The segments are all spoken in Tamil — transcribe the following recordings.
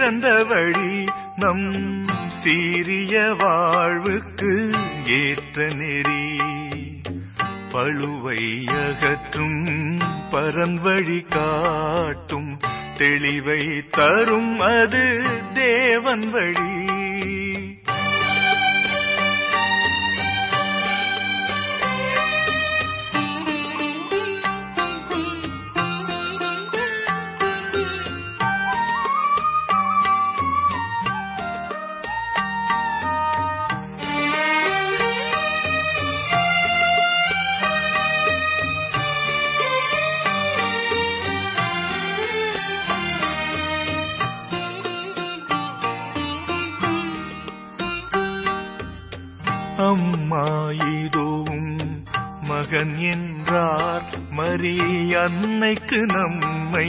சிறந்த வழி நம் சீரிய வாழ்வுக்கு ஏற்ற நெறி பழுவை அகற்றும் பரன்வழி காட்டும் தெளிவை தரும் அது தேவன் வழி அம்மா இதோவும் மகன் என்றார் மரி அன்னைக்கு நம்மை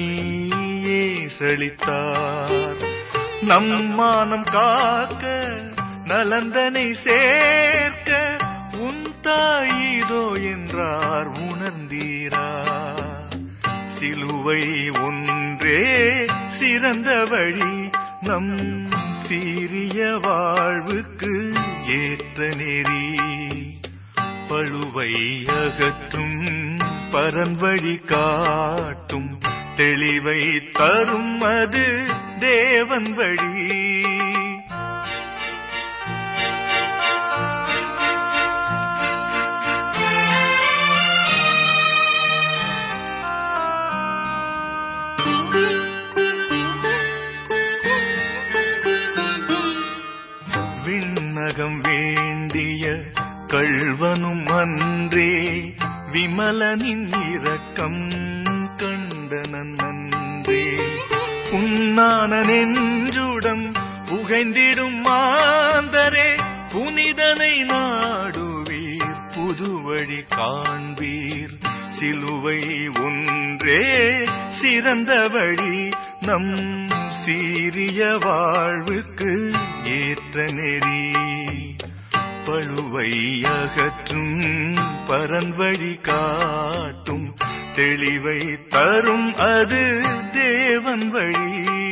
ஏசளித்தார் நம்மானம் காக்க நலந்தனை சேர்க்க உன் தாயிதோ என்றார் உணர்ந்தீரா சிலுவை ஒன்றே சிறந்த வழி நம் சீரிய வாழ்வுக்கு ஏற்ற நெறி பழுவை அகற்றும் பரன்வழி காட்டும் தெளிவை தரும் அது தேவன் வழி விண்ணகம் வேண்டிய கள்வனும் அன்றே விமலனின் இரக்கம் கண்டனன் அன்றே புன்னான நெஞ்சுடம் புகைந்திடும் மாந்தரே புனிதனை நாடுவீர் புதுவழி காண்பீர் சிலுவை ஒன்றே சிறந்த வழி நம் சீரிய வாழ்வுக்கு ஏற்ற நெறி பழுவை அகற்றும் பரன்வழி காட்டும் தெளிவை தரும் அது தேவன் வழி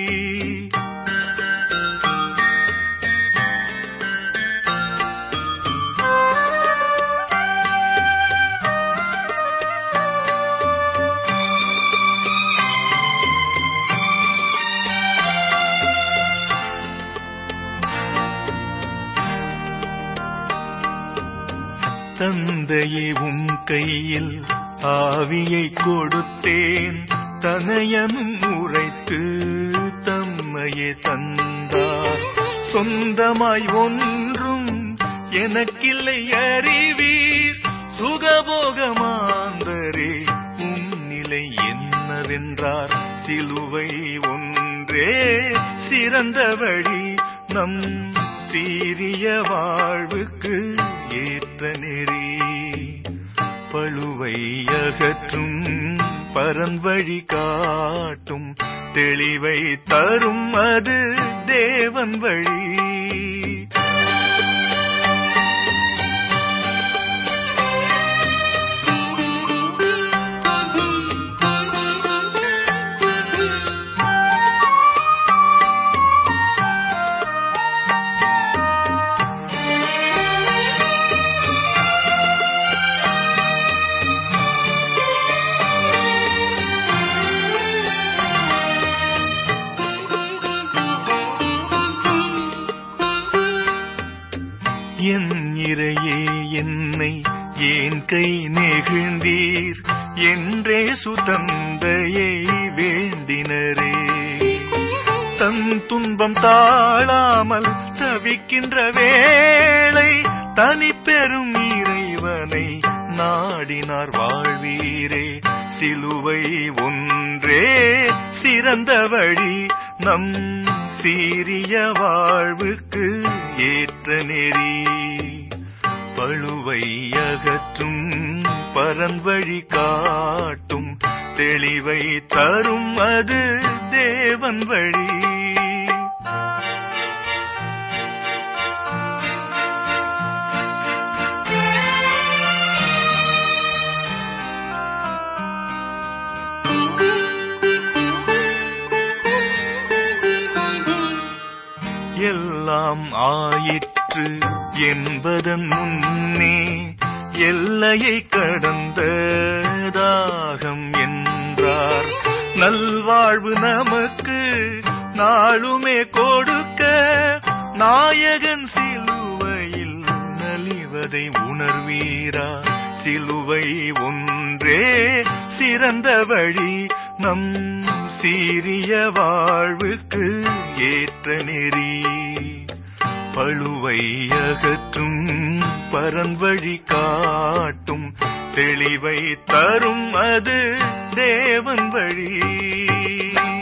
தந்தையே உம் கையில் ஆவியை கொடுத்தேன் தனையனும் உரைத்து தம்மையே தந்தார் சொந்தமாய் ஒன்றும் எனக்கில்லை அறிவீர் சுகபோகமாந்தரே உம் நிலை என்னவென்றார் சிலுவை ஒன்றே சிறந்த வழி நம் சீரிய வாழ்வுக்கு ஏற்ற நெறி பழுவை அகற்றும் பரன்வழி காட்டும் தெளிவை தரும் அது தேவன் வழி என் இறையே என்னை ஏன் கை நெகிழ்ந்தீர் என்றே சுதந்தையை வேண்டினரே தன் துன்பம் தாழாமல் தவிக்கின்ற வேளை தனி பெரும் இறைவனை நாடினார் வாழ்வீரே சிலுவை ஒன்றே சிறந்த வழி நம் சீரிய வாழ்வுக்கு ஏற்ற நெறி பழுவை அகற்றும் பரன்வழி காட்டும் தெளிவை தரும் அது தேவன் வழி பெற்று என்பதன் முன்னே எல்லையை கடந்த தாகம் என்றார் நல்வாழ்வு நமக்கு நாளுமே கொடுக்க நாயகன் சிலுவையில் நலிவதை உணர்வீரா சிலுவை ஒன்றே சிறந்த வழி நம் சீரிய வாழ்வுக்கு ஏற்ற நெறி பழுவை அகற்றும் பரன்வழி காட்டும் தெளிவை தரும் அது தேவன் வழி